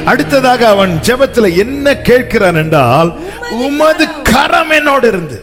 அடுத்ததாக அவன் ஜெபத்துல என்ன கேட்கிறான் என்றால் உமது கரம் என்னோடு இருந்து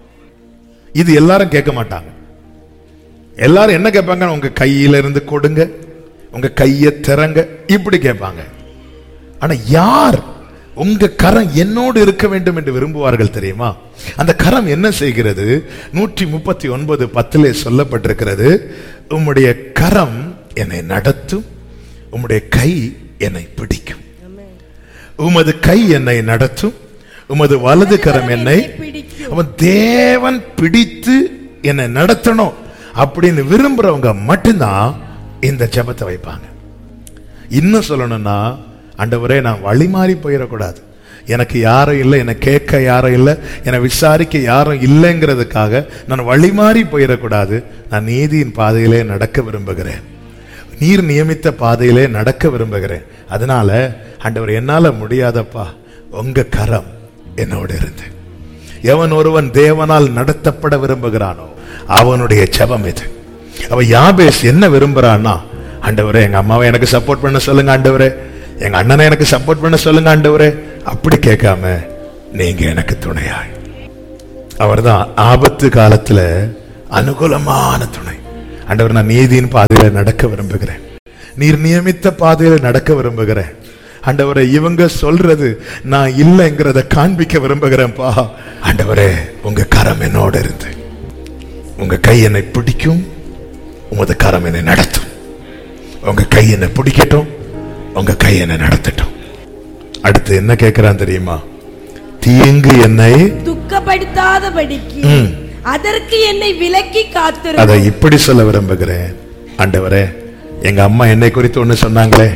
இது எல்லாரும் கேட்க மாட்டாங்க எல்லாரும் என்ன கேட்பாங்க உங்க கையில இருந்து கொடுங்க உங்க கையை திறங்க இப்படி கேட்பாங்க ஆனா யார் உங்க கரம் என்னோடு இருக்க வேண்டும் என்று விரும்புவார்கள் தெரியுமா அந்த கரம் என்ன செய்கிறது நூற்றி முப்பத்தி ஒன்பது பத்திலே சொல்லப்பட்டிருக்கிறது உம்முடைய கரம் என்னை நடத்தும் உம்முடைய கை என்னை பிடிக்கும் உமது கை என்னை நடத்தும் உமது வலது கரம் என்னை பிடிக்கும் அவன் தேவன் பிடித்து என்னை நடத்தணும் அப்படின்னு விரும்புறவங்க மட்டும்தான் இந்த ஜெபத்தை வைப்பாங்க இன்னும் சொல்லணும்னா ஆண்டவரே நான் வழி மாறி போயிடக்கூடாது எனக்கு யாரும் இல்லை என்னை கேட்க யாரும் இல்லை என்னை விசாரிக்க யாரும் இல்லைங்கிறதுக்காக நான் வழி மாறி போயிடக்கூடாது நான் நீதியின் பாதையிலே நடக்க விரும்புகிறேன் நீர் நியமித்த பாதையிலே நடக்க விரும்புகிறேன் அதனால ஆண்டவர் என்னால முடியாதப்பா உங்க கரம் என்னோடு இருந்து எவன் ஒருவன் தேவனால் நடத்தப்பட விரும்புகிறானோ அவனுடைய ஜெபம் இது அவ யாபேஸ் என்ன விரும்புறான்னா ஆண்டவரே எங்க அம்மாவை எனக்கு சப்போர்ட் பண்ண சொல்லுங்க ஆண்டவரே எங்க அண்ணனை எனக்கு சப்போர்ட் பண்ண சொல்லுங்க ஆண்டவரே அப்படி கேட்காம நீங்க எனக்கு துணையாய் அவர்தான் ஆபத்து காலத்துல அனுகூலமான துணை ஆண்டவர் நான் நீதியின் பாதையில நடக்க விரும்புகிறேன் நீர் நியமித்த பாதையில நடக்க விரும்புகிறேன் ஆண்டவரே இவங்க சொல்றது நான் இல்லைங்கிறத காண்பிக்க விரும்புகிறேன்ப்பா ஆண்டவரே உங்க கரம் என்னோட இருந்து உங்க கை என்னை பிடிக்கும் உமது கரம் என்னை நடத்தும் உங்க கை என்னை பிடிக்கட்டும் உங்க கை என்னை நடத்தட்டும் அடுத்து என்ன கேட்கிறான் தெரியுமா தீங்கு என்னை துக்கப்படுத்தாதபடிக்கு ம். அதற்கு என்னை விலக்கி அதை காத்திரு இப்படி சொல்ல விரும்புகிறேன் ஆண்டவரே எங்க அம்மா என்னை குறித்து ஒண்ணு சொன்னாங்களே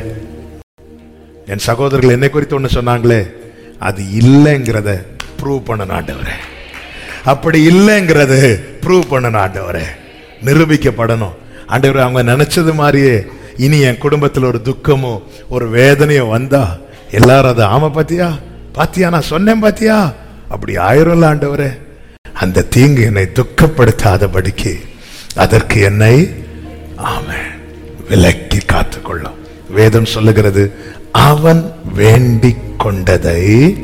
என் சகோதரர்கள் என்னை குறித்து ஒண்ணு சொன்னாங்களே அது இல்லைங்கிறத ப்ரூவ் பண்ணணும் ஆண்டவரே அப்படி இல்லைங்கிறது ப்ரூவ் பண்ணணும் ஆண்டவரே நிரூபிக்கப்படணும் ஆண்டவரே அவங்க நினைச்சது மாதிரியே இனி என் குடும்பத்தில் ஒரு துக்கமோ ஒரு வேதனையோ வந்தா எல்லாரும் அதை ஆமா பாத்தியா பாத்தியா நான் சொன்னேன் பாத்தியா அப்படி ஆயிரும்ல ஆண்டவரே அந்த தீங்கு என்னை துக்கப்படுத்தாதபடிக்கு அதற்கு என்னை ஆமென் விலக்கி காத்துக்கொள்ளும் வேதம் சொல்லுகிறது அவன் வேண்டிக் கொண்டதை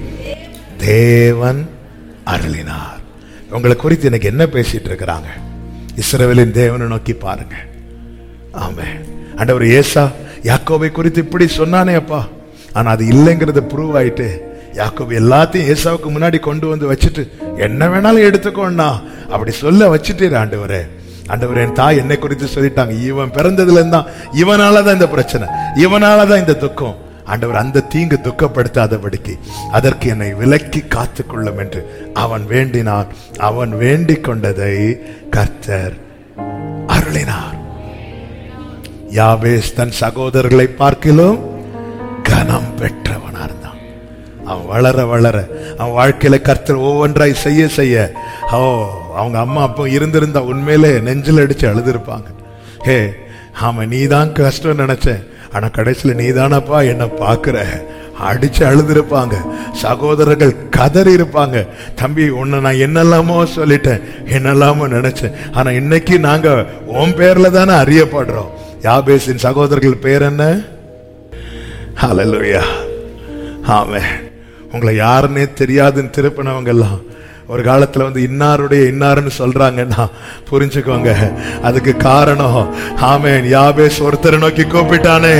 தேவன் அருளினார் உங்களை குறித்து எனக்கு என்ன பேசிட்டு இருக்கிறாங்க இஸ்ரவேலின் தேவனை நோக்கி பாருங்க ஆமே ஆண்டவர் ஏசா யாக்கோபை குறித்து இப்படி சொன்னானே அப்பா ஆனா அது இல்லைங்கிறது ப்ரூவ் ஆயிட்டு யாக்கோபு எல்லாத்தையும் ஏசாவுக்கு முன்னாடி கொண்டு வந்து வச்சுட்டு என்ன வேணாலும் எடுத்துக்கோண்ணா அப்படி சொல்ல வச்சுட்டே ஆண்டவரே ஆண்டவர் என் தாய் என்னை குறித்து சொல்லிட்டாங்க இவன் பிறந்ததுல இருந்தா இவனால தான் இந்த பிரச்சனை இவனால தான் இந்த துக்கம் ஆண்டவர் அந்த தீங்கு துக்கப்படுத்தாதபடிக்கு அதற்கு என்னை விலக்கி காத்துக்கொள்ளும் என்று அவன் வேண்டினான் அவன் வேண்டிக் கொண்டதை கர்த்தர் அருளினார் யாபேஸ் தன் சகோதரர்களை பார்க்கிலும் கனம் பெற்றவனா இருந்தான் அவன் வளர வளர அவன் வாழ்க்கையில கர்த்தர் ஒவ்வொன்றாய் செய்ய செய்ய ஓ அவங்க அம்மா அப்பா இருந்திருந்தா உண்மையிலே நெஞ்சில் அடிச்சு அழுதுருப்பாங்க ஹே ஆமா நீதான் கஷ்டம் நினைச்சேன் ஆனா கடைசியில நீதானப்பா என்ன பாக்குற அடிச்சு அழுதுருப்பாங்க சகோதரர்கள் கதறி இருப்பாங்க தம்பி உன்னை நான் என்னெல்லாமோ சொல்லிட்டேன் என்னெல்லாமோ நினைச்சேன் ஆனா இன்னைக்கு நாங்க உன் பேர்ல தானே அறியப்படுறோம் யாபேசின் சகோதரர்கள் பேர் என்ன ஹalleluya ஆமென் உங்களை யாருன்னே தெரியாதுன்னு திருப்பினவங்க எல்லாம் ஒரு காலத்துல வந்து இன்னாருடைய இன்னாருன்னு சொல்றாங்கன்னா புரிஞ்சுக்கோங்க அதுக்கு காரணம் ஆமென் யாபேஸ் ஒருத்தரை நோக்கி கூப்பிட்டானே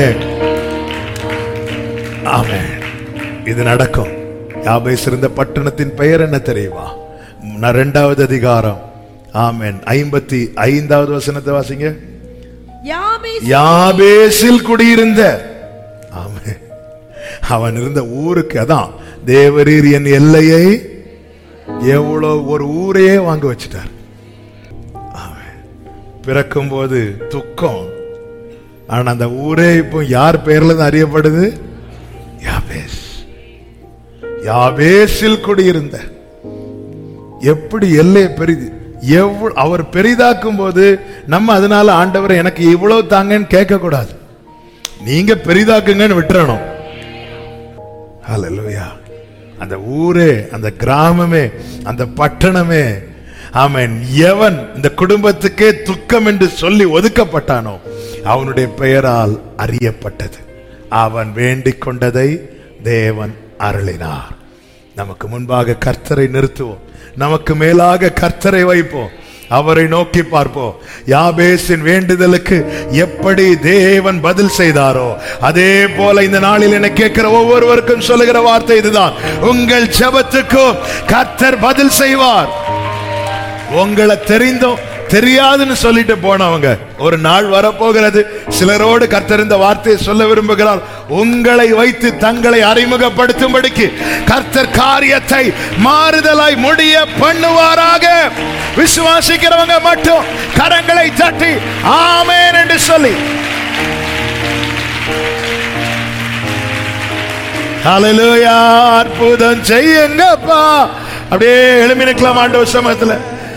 ஆமென் இது நடக்கும் யாபேஸ் இருந்த பட்டணத்தின் பெயர் என்ன தெரியுமா ந- இரண்டாவது அதிகாரம் ஆமென் ஐம்பத்தி ஐந்தாவது வசனத்தை வாசிங்க யாபேஸ் யாபேசில் குடியிருந்த ஆமென் அவன் இருந்த ஊருக்கு அதான் தேவரீர் என் எல்லையை எவ்வளவு ஒரு ஊரையே வாங்க வச்சிட்டார் ஆமென். பிறக்கும்போது துக்கம் ஆனா அந்த ஊரே இப்போ யார் பேர்ல தான் அறியப்படுது யாபேஸ் யாபேசில் குடியிருந்த எப்படி எல்லை பெரிது எவ்வளவு அவர் பெரிதாக்கும் போது நம்ம அதனால ஆண்டவரை எனக்கு இவ்வளவு தாங்கன்னு கேட்க கூடாது நீங்க பெரிதாக்குங்கன்னு விட்டுறணும் ஹalleluya அந்த ஊரே அந்த கிராமமே அந்த பட்டணமே ஆமென் எவன் இந்த குடும்பத்துக்கே துக்கம் என்று சொல்லி ஒதுக்கப்பட்டானோ அவனுடைய பெயரால் அறியப்பட்டது அவன் வேண்டிக் கொண்டதை தேவன் அருளினார் நமக்கு முன்பாக கர்த்தரை நிறுத்துவோம் நமக்கு மேலாக கர்த்தரை வைப்போம் அவரை நோக்கி பார்ப்போம் யாபேசின் வேண்டுதலுக்கு எப்படி தேவன் பதில் செய்தாரோ அதே போல இந்த நாளில் என கேட்கிற ஒவ்வொருவருக்கும் சொல்லுகிற வார்த்தை இதுதான் உங்கள் ஜெபத்துக்கும் கர்த்தர் பதில் செய்வார் உங்களை தெரிந்தும் தெரியாதுன்னு சொல்லிட்டு போனவங்க ஒரு நாள் வரப்போகிறது சிலரோடு கர்த்தர் இந்த வார்த்தையை சொல்ல விரும்புகிறார் உங்களை வைத்து தங்களை அறிமுகப்படுத்தும்படிக்கு கர்த்தர் காரியத்தை மாறுதலாய் முடிய பண்ணுவாராக விசுவாசிக்கிறவங்க மட்டும் கரங்களை தட்டி ஆமென் என்று சொல்லி ஹalleluya அற்புதம் செய்யுங்கப்பா அப்படியே எழுமி நிற்கலாம் ஆண்டவர் சமயத்துல